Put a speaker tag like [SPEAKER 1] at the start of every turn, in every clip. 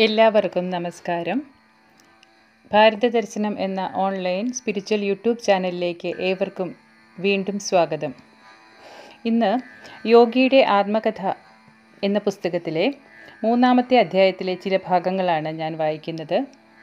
[SPEAKER 1] എല്ലാവർക്കും നമസ്കാരം ഭാരത ദർശനം എന്ന ഓൺലൈൻ സ്പിരിച്വൽ യൂട്യൂബ് ചാനലിലേക്ക് ഏവർക്കും വീണ്ടും സ്വാഗതം ഇന്ന് യോഗിയുടെ ആത്മകഥ എന്ന പുസ്തകത്തിലെ മൂന്നാമത്തെ അധ്യായത്തിലെ ചില ഭാഗങ്ങളാണ് ഞാൻ വായിക്കുന്നത്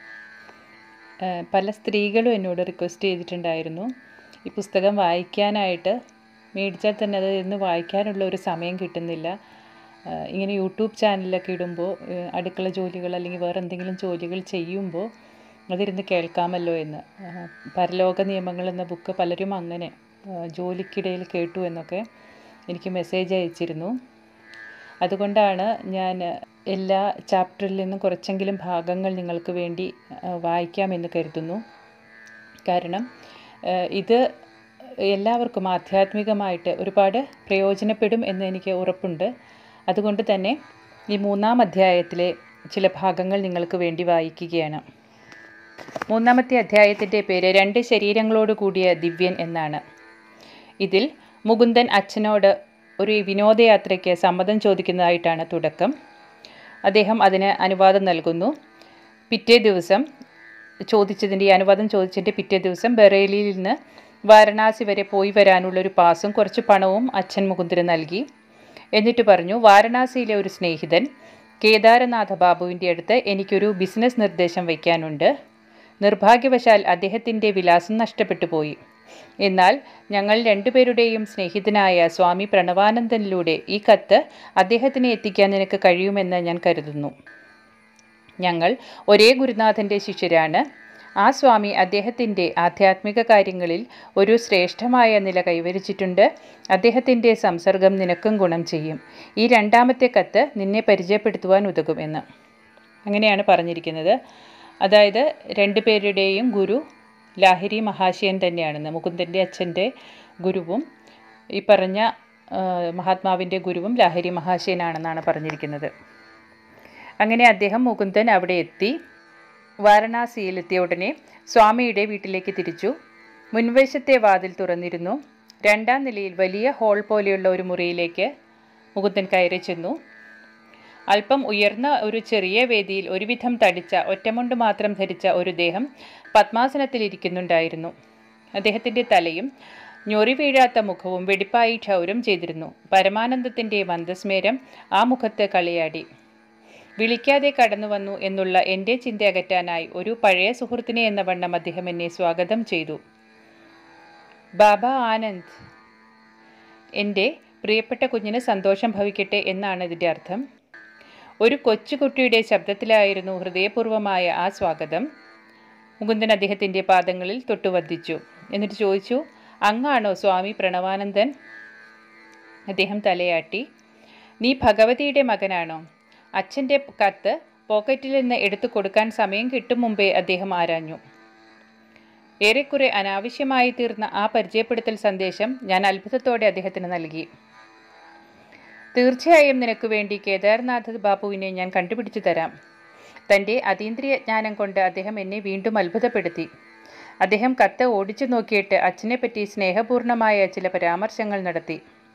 [SPEAKER 1] ഏഹ് പല സ്ത്രീകളും എന്നോട് റിക്വസ്റ്റ് ചെയ്തിട്ടുണ്ടായിരുന്നു ഈ പുസ്തകം വായിക്കാനായിട്ട് മേടിച്ചാൽ തന്നെ അത് ഇന്ന് വായിക്കാനുള്ള ഒരു സമയം കിട്ടുന്നില്ല ഏഹ് ഇങ്ങനെ യൂട്യൂബ് ചാനലൊക്കെ ഇടുമ്പോൾ ഏഹ് അടുക്കള ജോലികൾ അല്ലെങ്കിൽ വേറെ എന്തെങ്കിലും ജോലികൾ ചെയ്യുമ്പോൾ അതിരുന്ന് കേൾക്കാമല്ലോ എന്ന് ഏഹ് പരലോക നിയമങ്ങൾ എന്ന ബുക്ക് പലരും അങ്ങനെ ഏഹ് ജോലിക്കിടയിൽ കേട്ടു എന്നൊക്കെ എനിക്ക് മെസ്സേജ് അയച്ചിരുന്നു അതുകൊണ്ടാണ് ഞാൻ എല്ലാ ചാപ്റ്ററിൽ നിന്നും കുറച്ചെങ്കിലും ഭാഗങ്ങൾ നിങ്ങൾക്ക് വേണ്ടി ആ, വായിക്കാമെന്ന് കരുതുന്നു കാരണം ആ, ഇത് എല്ലാവർക്കും ആധ്യാത്മികമായിട്ട് ഒരുപാട് പ്രയോജനപ്പെടും എന്ന് എനിക്ക് ഉറപ്പുണ്ട് അതുകൊണ്ട് തന്നെ ഈ മൂന്നാം അധ്യായത്തിലെ ചില ഭാഗങ്ങൾ നിങ്ങൾക്ക് വേണ്ടി വായിക്കുകയാണ് മൂന്നാമത്തെ അധ്യായത്തിൻ്റെ പേര് രണ്ട് ശരീരങ്ങളോട് കൂടിയ ദിവ്യൻ എന്നാണ് ഇതിൽ മുകുന്ദൻ അച്ഛനോട് ഒരു വിനോദയാത്രയ്ക്ക് സമ്മതം ചോദിക്കുന്നതായിട്ടാണ് തുടക്കം അദ്ദേഹം അതിന് അനുവാദം നൽകുന്നു പിറ്റേ ദിവസം ചോദിച്ചതിൻ്റെ ഈ അനുവാദം ചോദിച്ചതിൻ്റെ പിറ്റേ ദിവസം ബറേലിയിൽ നിന്ന് വാരണാസി വരെ പോയി വരാനുള്ളൊരു പാസും കുറച്ച് പണവും അച്ഛൻ മുകുന്ദന് നൽകി എന്നിട്ട് പറഞ്ഞു വാരണാസിയിലെ ഒരു സ്നേഹിതൻ കേദാരനാഥ ബാബുവിൻ്റെ അടുത്ത് എനിക്കൊരു ബിസിനസ് നിർദ്ദേശം വയ്ക്കാനുണ്ട് നിർഭാഗ്യവശാൽ അദ്ദേഹത്തിൻ്റെ വിലാസം നഷ്ടപ്പെട്ടു പോയി എന്നാൽ ഞങ്ങൾ രണ്ടുപേരുടെയും സ്നേഹിതനായ സ്വാമി പ്രണവാനന്ദനിലൂടെ ഈ കത്ത് അദ്ദേഹത്തിന് എത്തിക്കാൻ നിനക്ക് കഴിയുമെന്ന് ഞാൻ കരുതുന്നു ഞങ്ങൾ ഒരേ ഗുരുനാഥൻ്റെ ശിഷ്യരാണ് ആ സ്വാമി അദ്ദേഹത്തിൻ്റെ ആധ്യാത്മിക കാര്യങ്ങളിൽ ഒരു ശ്രേഷ്ഠമായ നില കൈവരിച്ചിട്ടുണ്ട് അദ്ദേഹത്തിൻ്റെ സംസർഗം നിനക്കും ഗുണം ചെയ്യും ഈ രണ്ടാമത്തെ കത്ത് നിന്നെ പരിചയപ്പെടുത്തുവാൻ ഉതകുമെന്ന് അങ്ങനെയാണ് പറഞ്ഞിരിക്കുന്നത് അതായത് രണ്ടുപേരുടെയും ഗുരു ലാഹിരി മഹാശയൻ തന്നെയാണെന്ന് മുകുന്ദൻ്റെ അച്ഛൻ്റെ ഗുരുവും ഈ പറഞ്ഞ ആ, മഹാത്മാവിൻ്റെ ഗുരുവും ലാഹിരി മഹാശയനാണെന്നാണ് പറഞ്ഞിരിക്കുന്നത് അങ്ങനെ അദ്ദേഹം മുകുന്ദൻ അവിടെ എത്തി വാരണാസിയിലെത്തിയ ഉടനെ സ്വാമിയുടെ വീട്ടിലേക്ക് തിരിച്ചു മുൻവശത്തെ വാതിൽ തുറന്നിരുന്നു രണ്ടാം നിലയിൽ വലിയ ഹോൾ പോലെയുള്ള ഒരു മുറിയിലേക്ക് മുകുന്ദൻ കയറി ചെന്നു അല്പം ഉയർന്ന ഒരു ചെറിയ വേദിയിൽ ഒരുവിധം തടിച്ച ഒറ്റമുണ്ട് മാത്രം ധരിച്ച ഒരു ദേഹം പത്മാസനത്തിലിരിക്കുന്നുണ്ടായിരുന്നു അദ്ദേഹത്തിൻ്റെ തലയും ഞൊറി വീഴാത്ത മുഖവും വെടിപ്പായി ക്ഷൗരം ചെയ്തിരുന്നു പരമാനന്ദത്തിൻ്റെ മന്ദസ്മേരം ആ മുഖത്ത് കളിയാടി വിളിക്കാതെ കടന്നു വന്നു എന്നുള്ള എൻ്റെ ചിന്ത അകറ്റാനായി ഒരു പഴയ സുഹൃത്തിനെ എന്ന വണ്ണം അദ്ദേഹം എന്നെ സ്വാഗതം ചെയ്തു ബാബ ആനന്ദ് എൻ്റെ പ്രിയപ്പെട്ട കുഞ്ഞിന് സന്തോഷം ഭവിക്കട്ടെ എന്നാണ് ഇതിൻ്റെ അർത്ഥം ഒരു കൊച്ചുകുട്ടിയുടെ ശബ്ദത്തിലായിരുന്നു ഹൃദയപൂർവമായ ആ സ്വാഗതം മുകുന്ദൻ അദ്ദേഹത്തിൻ്റെ പാദങ്ങളിൽ തൊട്ടുവദ്ദിച്ചു എന്നിട്ട് ചോദിച്ചു അങ്ങാണോ സ്വാമി പ്രണവാനന്ദൻ അദ്ദേഹം തലയാട്ടി നീ ഭഗവതിയുടെ മകനാണോ അച്ഛൻ്റെ കത്ത് പോക്കറ്റിൽ നിന്ന് എടുത്തു കൊടുക്കാൻ സമയം കിട്ടും മുമ്പേ അദ്ദേഹം ആരാഞ്ഞു ഏറെക്കുറെ അനാവശ്യമായി തീർന്ന ആ പരിചയപ്പെടുത്തൽ സന്ദേശം ഞാൻ അത്ഭുതത്തോടെ അദ്ദേഹത്തിന് നൽകി തീർച്ചയായും നിനക്ക് വേണ്ടി കേദാർനാഥ് ബാബുവിനെ ഞാൻ കണ്ടുപിടിച്ചു തരാം തൻ്റെ അതീന്ദ്രിയ ജ്ഞാനം കൊണ്ട് അദ്ദേഹം എന്നെ വീണ്ടും അത്ഭുതപ്പെടുത്തി അദ്ദേഹം കത്ത് ഓടിച്ചു നോക്കിയിട്ട് അച്ഛനെപ്പറ്റി സ്നേഹപൂർണമായ ചില പരാമർശങ്ങൾ നടത്തി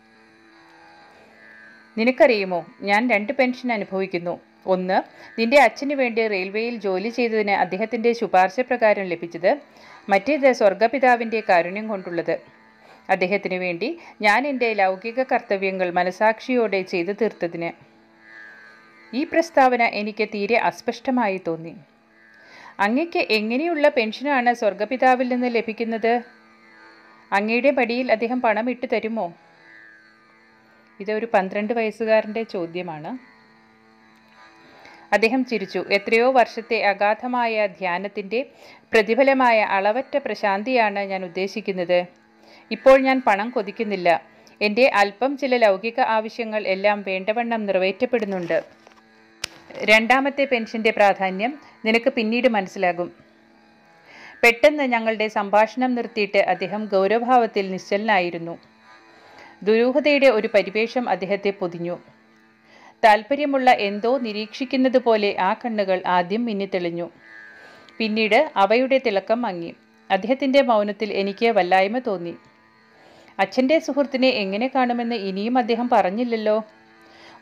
[SPEAKER 1] നിനക്കറിയുമോ ഞാൻ രണ്ട് പെൻഷൻ അനുഭവിക്കുന്നു ഒന്ന് നിന്റെ അച്ഛന് വേണ്ടി റെയിൽവേയിൽ ജോലി ചെയ്തതിന് അദ്ദേഹത്തിൻ്റെ ശുപാർശ പ്രകാരം ലഭിച്ചത് മറ്റേത് സ്വർഗപിതാവിൻ്റെ കാരുണ്യം കൊണ്ടുള്ളത് അദ്ദേഹത്തിന് വേണ്ടി ഞാൻ എൻ്റെ ലൗകിക കർത്തവ്യങ്ങൾ മനസാക്ഷിയോടെ ചെയ്തു തീർത്തതിന് ഈ പ്രസ്താവന എനിക്ക് തീരെ അസ്പഷ്ടമായി തോന്നി അങ്ങയ്ക്ക് എങ്ങനെയുള്ള പെൻഷനാണ് സ്വർഗപിതാവിൽ നിന്ന് ലഭിക്കുന്നത് അങ്ങയുടെ പടിയിൽ അദ്ദേഹം പണം ഇട്ടു തരുമോ ഇതൊരു പന്ത്രണ്ട് വയസ്സുകാരൻ്റെ ചോദ്യമാണ് അദ്ദേഹം ചിരിച്ചു എത്രയോ വർഷത്തെ അഗാധമായ ധ്യാനത്തിൻ്റെ പ്രതിഫലമായ അളവറ്റ പ്രശാന്തിയാണ് ഞാൻ ഉദ്ദേശിക്കുന്നത് ഇപ്പോൾ ഞാൻ പണം കൊതിക്കുന്നില്ല എൻ്റെ അല്പം ചില ലൗകിക ആവശ്യങ്ങൾ എല്ലാം വേണ്ടവണ്ണം നിറവേറ്റപ്പെടുന്നുണ്ട് രണ്ടാമത്തെ പെൻഷൻ്റെ പ്രാധാന്യം നിനക്ക് പിന്നീട് മനസ്സിലാകും പെട്ടെന്ന് ഞങ്ങളുടെ സംഭാഷണം നിർത്തിയിട്ട് അദ്ദേഹം ഗൗരവഭാവത്തിൽ നിശ്ചലനായിരുന്നു ദുരൂഹതയുടെ ഒരു പരിവേഷം അദ്ദേഹത്തെ പൊതിഞ്ഞു താല്പര്യമുള്ള എന്തോ നിരീക്ഷിക്കുന്നത് പോലെ ആ കണ്ണുകൾ ആദ്യം മിന്നിത്തെളിഞ്ഞു പിന്നീട് അവയുടെ തിളക്കം മങ്ങി അദ്ദേഹത്തിൻ്റെ മൗനത്തിൽ എനിക്ക് വല്ലായ്മ തോന്നി അച്ഛൻ്റെ സുഹൃത്തിനെ എങ്ങനെ കാണുമെന്ന് ഇനിയും അദ്ദേഹം പറഞ്ഞില്ലല്ലോ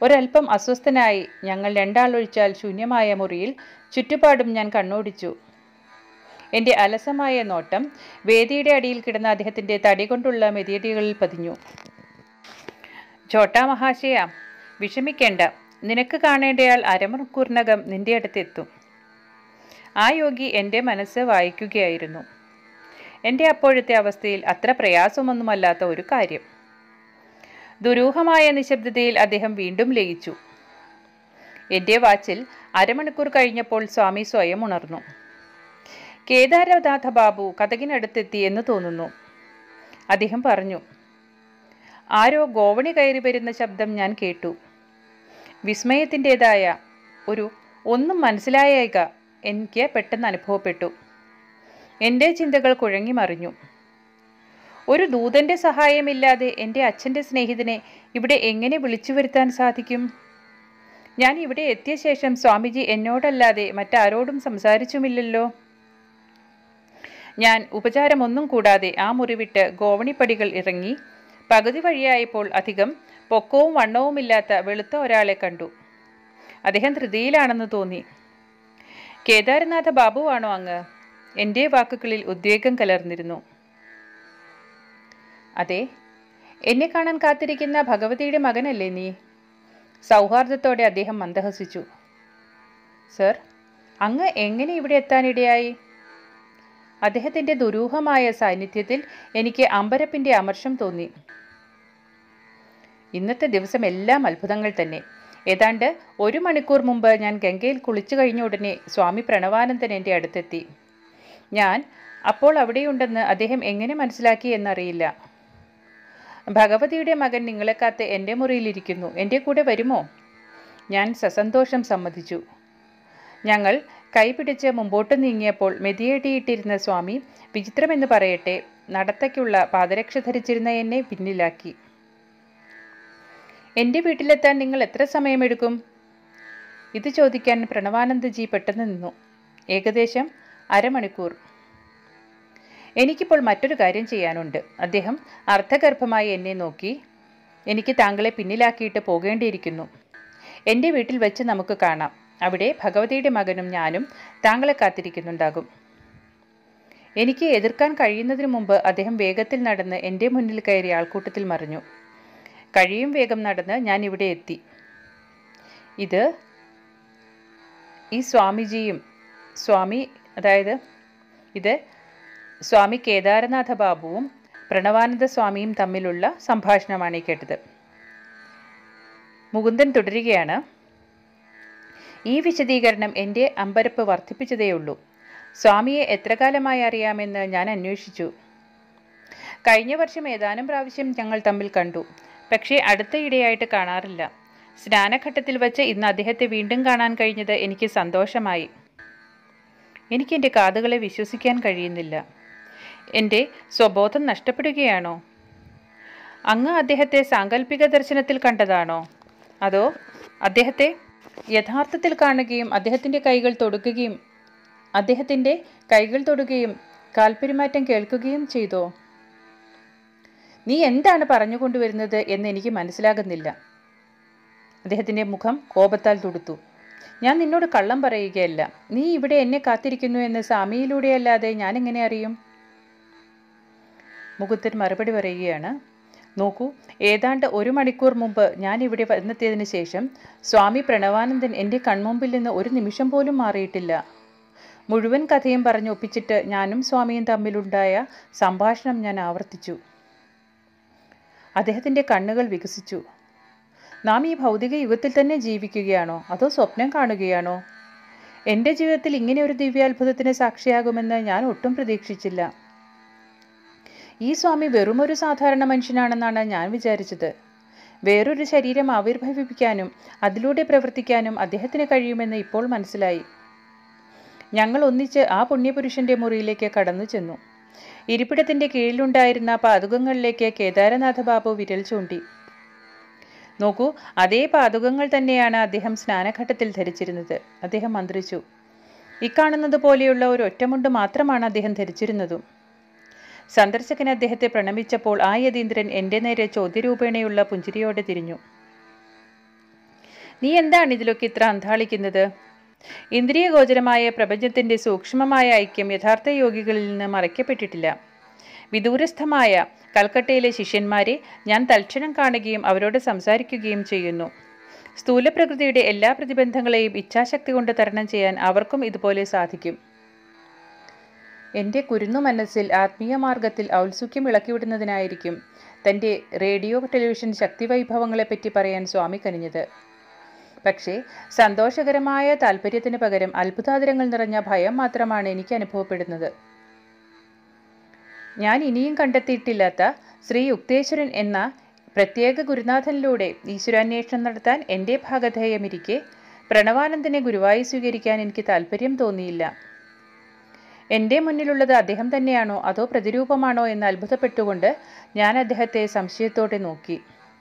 [SPEAKER 1] ഒരൽപ്പം അസ്വസ്ഥനായി ഞങ്ങൾ രണ്ടാളൊഴിച്ചാൽ ശൂന്യമായ മുറിയിൽ ചുറ്റുപാടും ഞാൻ കണ്ണോടിച്ചു എൻ്റെ അലസമായ നോട്ടം വേദിയുടെ അടിയിൽ കിടന്ന അദ്ദേഹത്തിൻ്റെ തടി കൊണ്ടുള്ള മെതിയടികളിൽ പതിഞ്ഞു ചോട്ടാ മഹാശയ വിഷമിക്കേണ്ട നിനക്ക് കാണേണ്ടയാൾ അരമണിക്കൂറിനകം നിന്റെ അടുത്തെത്തും ആ യോഗി എൻ്റെ മനസ്സ് വായിക്കുകയായിരുന്നു എൻ്റെ അപ്പോഴത്തെ അവസ്ഥയിൽ അത്ര പ്രയാസമൊന്നുമല്ലാത്ത ഒരു കാര്യം ദുരൂഹമായ നിശബ്ദതയിൽ അദ്ദേഹം വീണ്ടും ലയിച്ചു എൻ്റെ വാച്ചിൽ അരമണിക്കൂർ കഴിഞ്ഞപ്പോൾ സ്വാമി സ്വയം ഉണർന്നു കേദാരനാഥ ബാബു കഥകിനടുത്തെത്തി എന്ന് തോന്നുന്നു അദ്ദേഹം പറഞ്ഞു ആരോ ഗോവണി കയറി വരുന്ന ശബ്ദം ഞാൻ കേട്ടു വിസ്മയത്തിൻ്റെതായ ഒരു ഒന്നും മനസ്സിലായേക എനിക്ക് പെട്ടെന്ന് അനുഭവപ്പെട്ടു എൻ്റെ ചിന്തകൾ കുഴങ്ങി മറിഞ്ഞു ഒരു ദൂതൻ്റെ സഹായമില്ലാതെ എൻ്റെ അച്ഛൻ്റെ സ്നേഹിതനെ ഇവിടെ എങ്ങനെ വിളിച്ചു വരുത്താൻ സാധിക്കും ഞാൻ ഇവിടെ എത്തിയ ശേഷം സ്വാമിജി എന്നോടല്ലാതെ മറ്റാരോടും സംസാരിച്ചുമില്ലല്ലോ ഞാൻ ഉപചാരമൊന്നും കൂടാതെ ആ മുറിവിട്ട് ഗോവണിപ്പടികൾ ഇറങ്ങി പകുതി വഴിയായപ്പോൾ അധികം പൊക്കവും വണ്ണവുമില്ലാത്ത വെളുത്ത ഒരാളെ കണ്ടു അദ്ദേഹം ധൃതിയിലാണെന്ന് തോന്നി കേദാരനാഥ ബാബുവാണോ അങ്ങ് എൻ്റെ വാക്കുകളിൽ ഉദ്വേഗം കലർന്നിരുന്നു അതെ എന്നെ കാണാൻ കാത്തിരിക്കുന്ന ഭഗവതിയുടെ മകനല്ലേ നീ സൗഹാർദ്ദത്തോടെ അദ്ദേഹം മന്ദഹസിച്ചു സർ അങ്ങ് എങ്ങനെ ഇവിടെ എത്താനിടയായി അദ്ദേഹത്തിൻ്റെ ദുരൂഹമായ സാന്നിധ്യത്തിൽ എനിക്ക് അമ്പരപ്പിൻ്റെ അമർഷം തോന്നി ഇന്നത്തെ ദിവസം എല്ലാം അത്ഭുതങ്ങൾ തന്നെ ഏതാണ്ട് ഒരു മണിക്കൂർ മുമ്പ് ഞാൻ ഗംഗയിൽ കുളിച്ചു കഴിഞ്ഞ ഉടനെ സ്വാമി പ്രണവാനന്ദൻ എൻ്റെ അടുത്തെത്തി ഞാൻ അപ്പോൾ അവിടെയുണ്ടെന്ന് അദ്ദേഹം എങ്ങനെ മനസ്സിലാക്കി എന്നറിയില്ല ഭഗവതിയുടെ മകൻ നിങ്ങളെ കാത്ത് എൻ്റെ മുറിയിലിരിക്കുന്നു എൻ്റെ കൂടെ വരുമോ ഞാൻ സസന്തോഷം സമ്മതിച്ചു ഞങ്ങൾ കൈപിടിച്ച് മുമ്പോട്ട് നീങ്ങിയപ്പോൾ മെതിയടിയിട്ടിരുന്ന സ്വാമി വിചിത്രമെന്ന് പറയട്ടെ നടത്തയ്ക്കുള്ള പാദരക്ഷ ധരിച്ചിരുന്ന എന്നെ പിന്നിലാക്കി എൻ്റെ വീട്ടിലെത്താൻ നിങ്ങൾ എത്ര സമയമെടുക്കും ഇത് ചോദിക്കാൻ പ്രണവാനന്ദജി പെട്ടെന്ന് നിന്നു ഏകദേശം അരമണിക്കൂർ എനിക്കിപ്പോൾ മറ്റൊരു കാര്യം ചെയ്യാനുണ്ട് അദ്ദേഹം അർത്ഥഗർഭമായി എന്നെ നോക്കി എനിക്ക് താങ്കളെ പിന്നിലാക്കിയിട്ട് പോകേണ്ടിയിരിക്കുന്നു എൻ്റെ വീട്ടിൽ വെച്ച് നമുക്ക് കാണാം അവിടെ ഭഗവതിയുടെ മകനും ഞാനും താങ്കളെ കാത്തിരിക്കുന്നുണ്ടാകും എനിക്ക് എതിർക്കാൻ കഴിയുന്നതിന് മുമ്പ് അദ്ദേഹം വേഗത്തിൽ നടന്ന് എൻ്റെ മുന്നിൽ കയറി ആൾക്കൂട്ടത്തിൽ മറിഞ്ഞു കഴിയും വേഗം നടന്ന് ഞാൻ ഇവിടെ എത്തി ഇത് ഈ സ്വാമിജിയും സ്വാമി അതായത് ഇത് സ്വാമി കേദാരനാഥ ബാബുവും പ്രണവാനന്ദ സ്വാമിയും തമ്മിലുള്ള സംഭാഷണമാണ് ഈ കേട്ടത് മുകുന്ദൻ തുടരുകയാണ് ഈ വിശദീകരണം എൻ്റെ അമ്പരപ്പ് വർദ്ധിപ്പിച്ചതേയുള്ളൂ സ്വാമിയെ എത്ര കാലമായി അറിയാമെന്ന് ഞാൻ അന്വേഷിച്ചു കഴിഞ്ഞ വർഷം ഏതാനും പ്രാവശ്യം ഞങ്ങൾ തമ്മിൽ കണ്ടു പക്ഷേ അടുത്തയിടെയായിട്ട് കാണാറില്ല സ്നാനഘട്ടത്തിൽ വച്ച് ഇന്ന് അദ്ദേഹത്തെ വീണ്ടും കാണാൻ കഴിഞ്ഞത് എനിക്ക് സന്തോഷമായി എനിക്ക് എൻ്റെ കാതുകളെ വിശ്വസിക്കാൻ കഴിയുന്നില്ല എൻ്റെ സ്വബോധം നഷ്ടപ്പെടുകയാണോ അങ്ങ് അദ്ദേഹത്തെ സാങ്കല്പിക ദർശനത്തിൽ കണ്ടതാണോ അതോ അദ്ദേഹത്തെ യഥാർത്ഥത്തിൽ കാണുകയും അദ്ദേഹത്തിൻ്റെ കൈകൾ തൊടുക്കുകയും അദ്ദേഹത്തിൻ്റെ കൈകൾ തൊടുകയും കാൽപ്പെരുമാറ്റം കേൾക്കുകയും ചെയ്തോ നീ എന്താണ് പറഞ്ഞുകൊണ്ടുവരുന്നത് എന്ന് എനിക്ക് മനസ്സിലാകുന്നില്ല അദ്ദേഹത്തിൻ്റെ മുഖം കോപത്താൽ തുടുത്തു ഞാൻ നിന്നോട് കള്ളം പറയുകയല്ല നീ ഇവിടെ എന്നെ കാത്തിരിക്കുന്നു എന്ന് സ്വാമിയിലൂടെയല്ലാതെ ഞാൻ എങ്ങനെ അറിയും മുകുന്ദൻ മറുപടി പറയുകയാണ് നോക്കൂ ഏതാണ്ട് ഒരു മണിക്കൂർ മുമ്പ് ഞാൻ ഇവിടെ വന്നെത്തിയതിന് ശേഷം സ്വാമി പ്രണവാനന്ദൻ എൻ്റെ കൺമുമ്പിൽ നിന്ന് ഒരു നിമിഷം പോലും മാറിയിട്ടില്ല മുഴുവൻ കഥയും പറഞ്ഞ് ഒപ്പിച്ചിട്ട് ഞാനും സ്വാമിയും തമ്മിലുണ്ടായ സംഭാഷണം ഞാൻ ആവർത്തിച്ചു അദ്ദേഹത്തിൻ്റെ കണ്ണുകൾ വികസിച്ചു നാം ഈ ഭൗതിക യുഗത്തിൽ തന്നെ ജീവിക്കുകയാണോ അതോ സ്വപ്നം കാണുകയാണോ എൻ്റെ ജീവിതത്തിൽ ഇങ്ങനെ ഒരു ദിവ്യാത്ഭുതത്തിന് സാക്ഷിയാകുമെന്ന് ഞാൻ ഒട്ടും പ്രതീക്ഷിച്ചില്ല ഈ സ്വാമി വെറുമൊരു സാധാരണ മനുഷ്യനാണെന്നാണ് ഞാൻ വിചാരിച്ചത് വേറൊരു ശരീരം ആവിർഭവിപ്പിക്കാനും അതിലൂടെ പ്രവർത്തിക്കാനും അദ്ദേഹത്തിന് കഴിയുമെന്ന് ഇപ്പോൾ മനസ്സിലായി ഞങ്ങൾ ഒന്നിച്ച് ആ പുണ്യപുരുഷന്റെ മുറിയിലേക്ക് കടന്നു ചെന്നു ഇരിപ്പിടത്തിന്റെ കീഴിലുണ്ടായിരുന്ന പാതുകങ്ങളിലേക്ക് കേദാരനാഥ ബാബു വിരൽ ചൂണ്ടി നോക്കൂ അതേ പാതുകങ്ങൾ തന്നെയാണ് അദ്ദേഹം സ്നാനഘട്ടത്തിൽ ധരിച്ചിരുന്നത് അദ്ദേഹം മന്ത്രിച്ചു ഇക്കാണുന്നത് പോലെയുള്ള ഒരു ഒറ്റമുണ്ട് മാത്രമാണ് അദ്ദേഹം ധരിച്ചിരുന്നതും സന്ദർശകൻ അദ്ദേഹത്തെ പ്രണമിച്ചപ്പോൾ ആ യതീന്ദ്രൻ എൻ്റെ നേരെ ചോദ്യരൂപേണയുള്ള പുഞ്ചിരിയോടെ തിരിഞ്ഞു നീ എന്താണ് ഇതിലൊക്കെ ഇത്ര അന്താളിക്കുന്നത് ഇന്ദ്രിയഗോചരമായ പ്രപഞ്ചത്തിൻ്റെ സൂക്ഷ്മമായ ഐക്യം യഥാർത്ഥ യോഗികളിൽ നിന്ന് മറയ്ക്കപ്പെട്ടിട്ടില്ല വിദൂരസ്ഥമായ കൽക്കട്ടയിലെ ശിഷ്യന്മാരെ ഞാൻ തൽക്ഷണം കാണുകയും അവരോട് സംസാരിക്കുകയും ചെയ്യുന്നു സ്ഥൂലപ്രകൃതിയുടെ എല്ലാ പ്രതിബന്ധങ്ങളെയും ഇച്ഛാശക്തി കൊണ്ട് തരണം ചെയ്യാൻ അവർക്കും ഇതുപോലെ സാധിക്കും എൻ്റെ കുരുന്നു മനസ്സിൽ ആത്മീയ മാർഗത്തിൽ ഔത്സുക്യം ഇളക്കിവിടുന്നതിനായിരിക്കും തൻ്റെ റേഡിയോ ടെലിവിഷൻ ശക്തിവൈഭവങ്ങളെപ്പറ്റി പറയാൻ സ്വാമി കനിഞ്ഞത് പക്ഷേ സന്തോഷകരമായ താല്പര്യത്തിന് പകരം അത്ഭുതാതരങ്ങൾ നിറഞ്ഞ ഭയം മാത്രമാണ് എനിക്ക് അനുഭവപ്പെടുന്നത് ഞാൻ ഇനിയും കണ്ടെത്തിയിട്ടില്ലാത്ത ശ്രീ യുക്തേശ്വരൻ എന്ന പ്രത്യേക ഗുരുനാഥനിലൂടെ ഈശ്വരാന്വേഷണം നടത്താൻ എൻ്റെ ഭാഗധേയമിരിക്കെ പ്രണവാനന്ദനെ ഗുരുവായി സ്വീകരിക്കാൻ എനിക്ക് താല്പര്യം തോന്നിയില്ല എൻ്റെ മുന്നിലുള്ളത് അദ്ദേഹം തന്നെയാണോ അതോ പ്രതിരൂപമാണോ എന്ന് അത്ഭുതപ്പെട്ടുകൊണ്ട് ഞാൻ അദ്ദേഹത്തെ സംശയത്തോടെ നോക്കി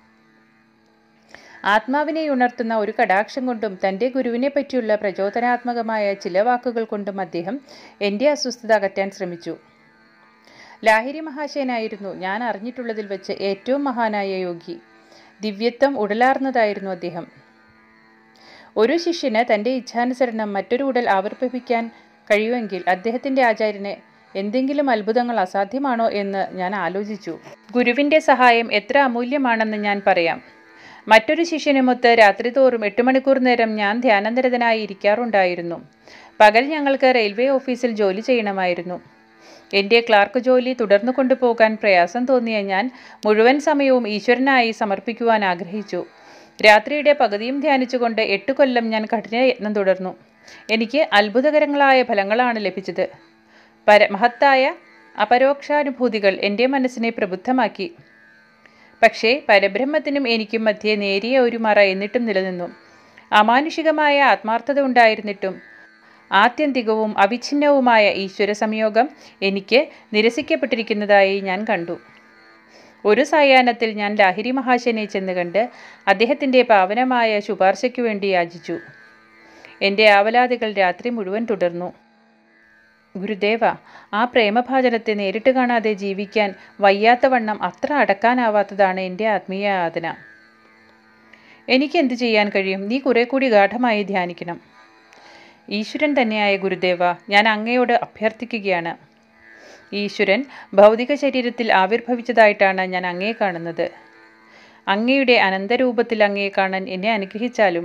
[SPEAKER 1] ആത്മാവിനെ ഉണർത്തുന്ന ഒരു കടാക്ഷം കൊണ്ടും തൻ്റെ ഗുരുവിനെ പറ്റിയുള്ള പ്രചോദനാത്മകമായ ചില വാക്കുകൾ കൊണ്ടും അദ്ദേഹം എൻ്റെ അസ്വസ്ഥത അകറ്റാൻ ശ്രമിച്ചു ലാഹിരി മഹാശയനായിരുന്നു ഞാൻ അറിഞ്ഞിട്ടുള്ളതിൽ വെച്ച് ഏറ്റവും മഹാനായ യോഗി ദിവ്യത്വം ഉടലാർന്നതായിരുന്നു അദ്ദേഹം ഒരു ശിഷ്യന് തൻ്റെ ഇച്ഛാനുസരണം മറ്റൊരു ഉടൽ ആവർത്തിപ്പിക്കാൻ കഴിയുമെങ്കിൽ അദ്ദേഹത്തിൻ്റെ ആചാര്യന് എന്തെങ്കിലും അത്ഭുതങ്ങൾ അസാധ്യമാണോ എന്ന് ഞാൻ ആലോചിച്ചു ഗുരുവിൻ്റെ സഹായം എത്ര അമൂല്യമാണെന്ന് ഞാൻ പറയാം മറ്റൊരു ശിഷ്യനുമൊത്ത് രാത്രി തോറും എട്ട് മണിക്കൂർ നേരം ഞാൻ ധ്യാനനിരതനായി ഇരിക്കാറുണ്ടായിരുന്നു പകൽ ഞങ്ങൾക്ക് റെയിൽവേ ഓഫീസിൽ ജോലി ചെയ്യണമായിരുന്നു എൻ്റെ ക്ലാർക്ക് ജോലി തുടർന്നു കൊണ്ടുപോകാൻ പ്രയാസം തോന്നിയ ഞാൻ മുഴുവൻ സമയവും ഈശ്വരനായി സമർപ്പിക്കുവാൻ ആഗ്രഹിച്ചു രാത്രിയുടെ പകുതിയും ധ്യാനിച്ചുകൊണ്ട് എട്ട് കൊല്ലം ഞാൻ കഠിന യത്നം തുടർന്നു എനിക്ക് അത്ഭുതകരങ്ങളായ ഫലങ്ങളാണ് ലഭിച്ചത് പര മഹത്തായ അപരോക്ഷാനുഭൂതികൾ എൻ്റെ മനസ്സിനെ പ്രബുദ്ധമാക്കി പക്ഷേ പരബ്രഹ്മത്തിനും എനിക്കും മധ്യേ നേരിയ ഒരു മറ എന്നിട്ടും നിലനിന്നു അമാനുഷികമായ ആത്മാർത്ഥത ഉണ്ടായിരുന്നിട്ടും ആത്യന്തികവും അവിഛിന്നവുമായ ഈശ്വര സംയോഗം എനിക്ക് നിരസിക്കപ്പെട്ടിരിക്കുന്നതായി ഞാൻ കണ്ടു ഒരു സായാഹ്നത്തിൽ ഞാൻ ലാഹിരി മഹാശനെ ചെന്ന് കണ്ട് അദ്ദേഹത്തിൻ്റെ പാവനമായ ശുപാർശയ്ക്കു വേണ്ടി യാചിച്ചു എൻ്റെ ആവലാതികൾ രാത്രി മുഴുവൻ തുടർന്നു ഗുരുദേവ ആ പ്രേമഭാചനത്തെ നേരിട്ട് കാണാതെ ജീവിക്കാൻ വയ്യാത്തവണ്ണം അത്ര അടക്കാനാവാത്തതാണ് എൻ്റെ ആത്മീയ യാതന എനിക്ക് എന്ത് ചെയ്യാൻ കഴിയും നീ കുറെ കൂടി ഗാഠമായി ധ്യാനിക്കണം ഈശ്വരൻ തന്നെയായ ഗുരുദേവ ഞാൻ അങ്ങയോട് അഭ്യർത്ഥിക്കുകയാണ് ഈശ്വരൻ ഭൗതിക ശരീരത്തിൽ ആവിർഭവിച്ചതായിട്ടാണ് ഞാൻ അങ്ങയെ കാണുന്നത് അങ്ങയുടെ അനന്തരൂപത്തിൽ അങ്ങയെ കാണാൻ എന്നെ അനുഗ്രഹിച്ചാലും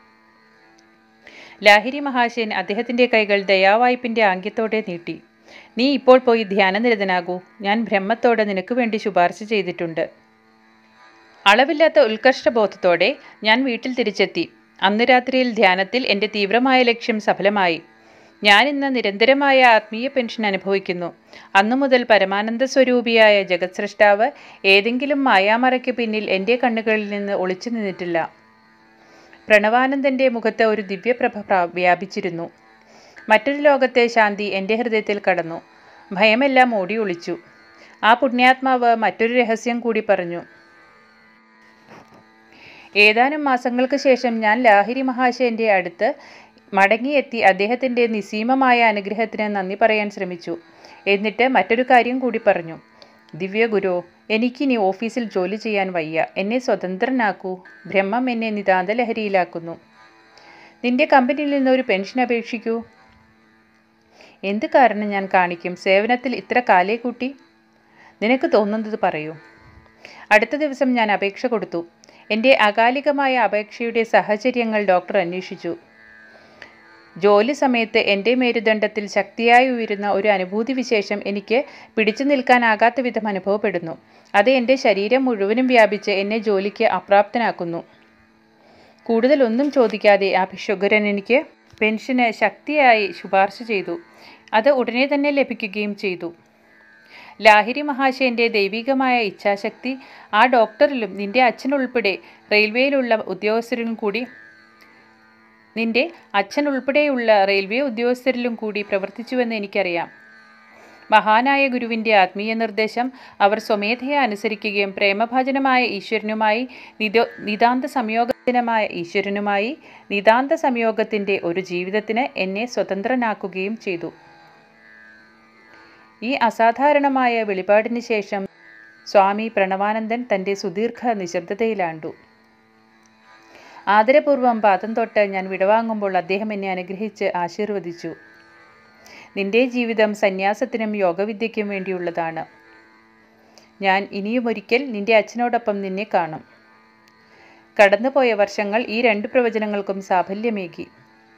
[SPEAKER 1] ലാഹിരി മഹാശയൻ അദ്ദേഹത്തിൻ്റെ കൈകൾ ദയാവായ്പിൻ്റെ ആംഗ്യത്തോടെ നീട്ടി നീ ഇപ്പോൾ പോയി ധ്യാനനിരതനാകൂ ഞാൻ ബ്രഹ്മത്തോടെ നിനക്ക് വേണ്ടി ശുപാർശ ചെയ്തിട്ടുണ്ട് അളവില്ലാത്ത ഉത്കർഷബോധത്തോടെ ഞാൻ വീട്ടിൽ തിരിച്ചെത്തി അന്ന് രാത്രിയിൽ ധ്യാനത്തിൽ എൻ്റെ തീവ്രമായ ലക്ഷ്യം സഫലമായി ഞാൻ ഇന്ന് നിരന്തരമായ ആത്മീയ പെൻഷൻ അനുഭവിക്കുന്നു അന്നു മുതൽ പരമാനന്ദ സ്വരൂപിയായ ജഗത് സൃഷ്ടാവ് ഏതെങ്കിലും മായാമറയ്ക്ക് പിന്നിൽ എൻ്റെ കണ്ണുകളിൽ നിന്ന് ഒളിച്ചു നിന്നിട്ടില്ല പ്രണവാനന്ദൻ്റെ മുഖത്ത് ഒരു ദിവ്യപ്രഭ പ്രാ- വ്യാപിച്ചിരുന്നു മറ്റൊരു ലോകത്തെ ശാന്തി എൻ്റെ ഹൃദയത്തിൽ കടന്നു ഭയമെല്ലാം ഓടി ഒളിച്ചു ആ പുണ്യാത്മാവ് മറ്റൊരു രഹസ്യം കൂടി പറഞ്ഞു ഏതാനും മാസങ്ങൾക്ക് ശേഷം ഞാൻ ലാഹിരി മഹാശയൻ്റെ അടുത്ത് മടങ്ങിയെത്തി അദ്ദേഹത്തിൻ്റെ നിസീമമായ അനുഗ്രഹത്തിന് നന്ദി പറയാൻ ശ്രമിച്ചു എന്നിട്ട് മറ്റൊരു കാര്യം കൂടി പറഞ്ഞു ദിവ്യ ഗുരു എനിക്കിനി ഓഫീസിൽ ജോലി ചെയ്യാൻ വയ്യ എന്നെ സ്വതന്ത്രനാക്കൂ ബ്രഹ്മം എന്നെ നിതാന്ത ലഹരിയിലാക്കുന്നു നിന്റെ കമ്പനിയിൽ നിന്ന് ഒരു പെൻഷൻ അപേക്ഷിക്കൂ എന്ത് കാരണം ഞാൻ കാണിക്കും സേവനത്തിൽ ഇത്ര കാലേ കൂട്ടി നിനക്ക് തോന്നുന്നത് പറയൂ അടുത്ത ദിവസം ഞാൻ അപേക്ഷ കൊടുത്തു എൻ്റെ അകാലികമായ അപേക്ഷയുടെ സാഹചര്യങ്ങൾ ഡോക്ടർ അന്വേഷിച്ചു ജോലി സമയത്ത് എൻ്റെ മേരുദണ്ഡത്തിൽ ശക്തിയായി ഉയരുന്ന ഒരു അനുഭൂതി വിശേഷം എനിക്ക് പിടിച്ചു നിൽക്കാനാകാത്ത വിധം അനുഭവപ്പെടുന്നു അത് എൻ്റെ ശരീരം മുഴുവനും വ്യാപിച്ച് എന്നെ ജോലിക്ക് അപ്രാപ്തനാക്കുന്നു കൂടുതലൊന്നും ചോദിക്കാതെ ആ ഭിഷുഗരൻ എനിക്ക് പെൻഷന് ശക്തിയായി ശുപാർശ ചെയ്തു അത് ഉടനെ തന്നെ ലഭിക്കുകയും ചെയ്തു ലാഹിരി മഹാശയൻ്റെ ദൈവികമായ ഇച്ഛാശക്തി ആ ഡോക്ടറിലും നിന്റെ അച്ഛനുൾപ്പെടെ റെയിൽവേയിലുള്ള ഉദ്യോഗസ്ഥരിലും കൂടി നിന്റെ അച്ഛൻ ഉൾപ്പെടെയുള്ള റെയിൽവേ ഉദ്യോഗസ്ഥരിലും കൂടി പ്രവർത്തിച്ചുവെന്ന് എനിക്കറിയാം മഹാനായ ഗുരുവിൻ്റെ ആത്മീയ നിർദ്ദേശം അവർ സ്വമേധയാ അനുസരിക്കുകയും പ്രേമഭാജനമായ ഈശ്വരനുമായി നിതോ നിതാന്ത സംയോഗജനമായ ഈശ്വരനുമായി നിതാന്ത സംയോഗത്തിൻ്റെ ഒരു ജീവിതത്തിന് എന്നെ സ്വതന്ത്രനാക്കുകയും ചെയ്തു ഈ അസാധാരണമായ വെളിപാടിന് ശേഷം സ്വാമി പ്രണവാനന്ദൻ തൻ്റെ സുദീർഘ നിശബ്ദതയിലാണ്ടു ആദരപൂർവ്വം പാദം തൊട്ട് ഞാൻ വിടവാങ്ങുമ്പോൾ അദ്ദേഹം എന്നെ അനുഗ്രഹിച്ച് ആശീർവദിച്ചു നിന്റെ ജീവിതം സന്യാസത്തിനും യോഗവിദ്യയ്ക്കും വേണ്ടിയുള്ളതാണ് ഞാൻ ഇനിയുമൊരിക്കൽ നിന്റെ അച്ഛനോടൊപ്പം നിന്നെ കാണും കടന്നുപോയ വർഷങ്ങൾ ഈ രണ്ട് പ്രവചനങ്ങൾക്കും സാഫല്യമേകി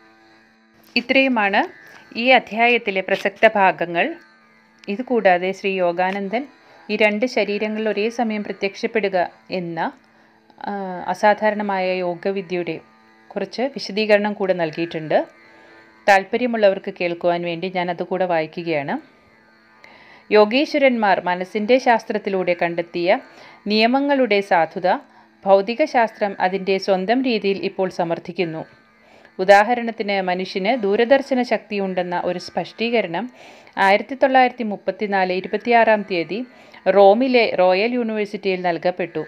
[SPEAKER 1] ഇത്രയുമാണ് ഈ അധ്യായത്തിലെ പ്രസക്ത ഭാഗങ്ങൾ ഇതുകൂടാതെ ശ്രീ യോഗാനന്ദൻ ഈ രണ്ട് ശരീരങ്ങൾ ഒരേ സമയം പ്രത്യക്ഷപ്പെടുക എന്ന ആ, അസാധാരണമായ യോഗവിദ്യയുടെ കുറച്ച് വിശദീകരണം കൂടെ നൽകിയിട്ടുണ്ട് താല്പര്യമുള്ളവർക്ക് കേൾക്കുവാൻ വേണ്ടി ഞാൻ അതുകൂടെ വായിക്കുകയാണ് യോഗീശ്വരന്മാർ മനസ്സിൻ്റെ ശാസ്ത്രത്തിലൂടെ കണ്ടെത്തിയ നിയമങ്ങളുടെ സാധുത ഭൗതികശാസ്ത്രം അതിൻ്റെ സ്വന്തം രീതിയിൽ ഇപ്പോൾ സമർത്ഥിക്കുന്നു ഉദാഹരണത്തിന് മനുഷ്യന് ദൂരദർശന ശക്തിയുണ്ടെന്ന ഒരു സ്പഷ്ടീകരണം ആയിരത്തി തൊള്ളായിരത്തി മുപ്പത്തിനാല് ഇരുപത്തിയാറാം തീയതി റോമിലെ റോയൽ യൂണിവേഴ്സിറ്റിയിൽ നൽകപ്പെട്ടു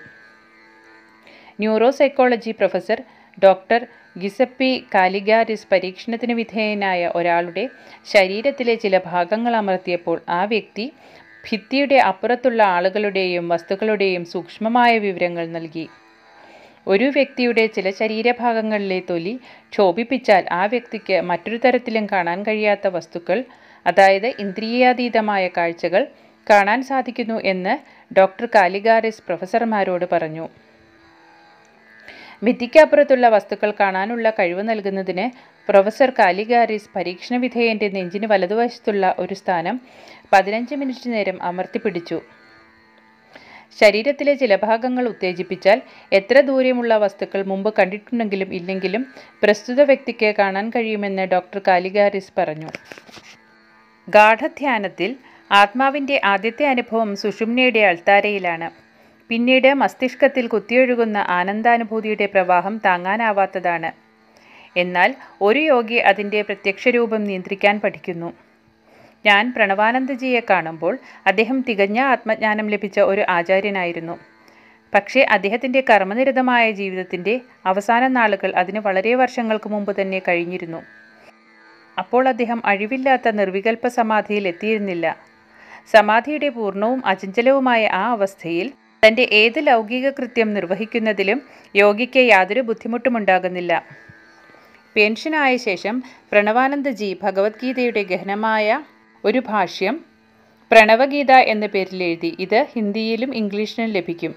[SPEAKER 1] neuro psychology professor doctor Giuseppe Calligaris പരീക്ഷണത്തിന് വിധേയനായ ഒരാളുടെ ശരീരത്തിലെ ചില ഭാഗങ്ങൾ അമർത്തിയപ്പോൾ ആ വ്യക്തി ഭിത്തിയുടെ അപ്പുറത്തുള്ള ആളുകളുടെയും വസ്തുക്കളുടെയും സൂക്ഷ്മമായ വിവരങ്ങൾ നൽകി ഒരു വ്യക്തിയുടെ ചില ശരീരഭാഗങ്ങളിലെ തൊലി ക്ഷോഭിപ്പിച്ചാൽ ആ വ്യക്തിക്ക് മറ്റൊരു തരത്തിലും കാണാൻ കഴിയാത്ത വസ്തുക്കൾ അതായത് ഇന്ദ്രിയാതീതമായ കാഴ്ചകൾ കാണാൻ സാധിക്കുന്നു എന്ന് ഡോക്ടർ കാലിഗാരിസ് പ്രൊഫസർമാരോട് പറഞ്ഞു ഭിത്തിക്കപ്പുറത്തുള്ള വസ്തുക്കൾ കാണാനുള്ള കഴിവ് നൽകുന്നതിന് പ്രൊഫസർ കാലിഗാരിസ് പരീക്ഷണ വിധേയൻ്റെ നെഞ്ചിന് വലതുവശത്തുള്ള ഒരു സ്ഥാനം പതിനഞ്ച് മിനിറ്റ് നേരം അമർത്തിപ്പിടിച്ചു ശരീരത്തിലെ ചില ഭാഗങ്ങൾ ഉത്തേജിപ്പിച്ചാൽ എത്ര ദൂരെയുള്ള വസ്തുക്കൾ മുമ്പ് കണ്ടിട്ടുണ്ടെങ്കിലും ഇല്ലെങ്കിലും പ്രസ്തുത വ്യക്തിക്ക് കാണാൻ കഴിയുമെന്ന് ഡോക്ടർ കാലിഗാരിസ് പറഞ്ഞു ഗാഠധ്യാനത്തിൽ ആത്മാവിൻ്റെ ആദ്യത്തെ അനുഭവം സുഷുമ്നയുടെ അൾത്താരയിലാണ് പിന്നീട് മസ്തിഷ്കത്തിൽ കുത്തിയൊഴുകുന്ന ആനന്ദാനുഭൂതിയുടെ പ്രവാഹം താങ്ങാനാവാത്തതാണ് എന്നാൽ ഒരു യോഗി അതിൻ്റെ പ്രത്യക്ഷരൂപം നിയന്ത്രിക്കാൻ പഠിക്കുന്നു ഞാൻ പ്രണവാനന്ദജിയെ കാണുമ്പോൾ അദ്ദേഹം തികഞ്ഞ ആത്മജ്ഞാനം ലഭിച്ച ഒരു ആചാര്യനായിരുന്നു പക്ഷേ അദ്ദേഹത്തിൻ്റെ കർമ്മനിരതമായ ജീവിതത്തിൻ്റെ അവസാന നാളുകൾ അതിന് വളരെ വർഷങ്ങൾക്ക് മുമ്പ് തന്നെ കഴിഞ്ഞിരുന്നു അപ്പോൾ അദ്ദേഹം അഴിവില്ലാത്ത നിർവികൽപ്പ സമാധിയിൽ എത്തിയിരുന്നില്ല സമാധിയുടെ പൂർണ്ണവും അചഞ്ചലവുമായ ആ അവസ്ഥയിൽ തൻ്റെ ഏത് ലൗകിക കൃത്യം നിർവഹിക്കുന്നതിലും യോഗിക്ക് യാതൊരു ബുദ്ധിമുട്ടുമുണ്ടാകുന്നില്ല പെൻഷനായ ശേഷം പ്രണവാനന്ദജി ഭഗവത്ഗീതയുടെ ഗഹനമായ ഒരു ഭാഷ്യം പ്രണവഗീത എന്ന പേരിൽ എഴുതി ഇത് ഹിന്ദിയിലും ഇംഗ്ലീഷിലും ലഭിക്കും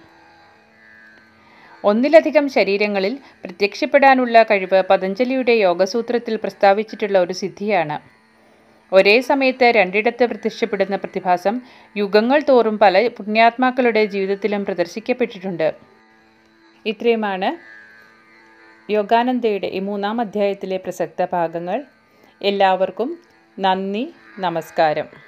[SPEAKER 1] ഒന്നിലധികം ശരീരങ്ങളിൽ പ്രത്യക്ഷപ്പെടാനുള്ള കഴിവ് പതഞ്ജലിയുടെ യോഗസൂത്രത്തിൽ പ്രസ്താവിച്ചിട്ടുള്ള ഒരു സിദ്ധിയാണ് ഒരേ സമയത്ത് രണ്ടിടത്ത് പ്രത്യക്ഷപ്പെടുന്ന പ്രതിഭാസം യുഗങ്ങൾ തോറും പല പുണ്യാത്മാക്കളുടെ ജീവിതത്തിലും പ്രദർശിക്കപ്പെട്ടിട്ടുണ്ട് ഇത്രയുമാണ് യോഗാനന്ദയുടെ ഈ മൂന്നാം അധ്യായത്തിലെ പ്രസക്ത ഭാഗങ്ങൾ എല്ലാവർക്കും നന്ദി നമസ്കാരം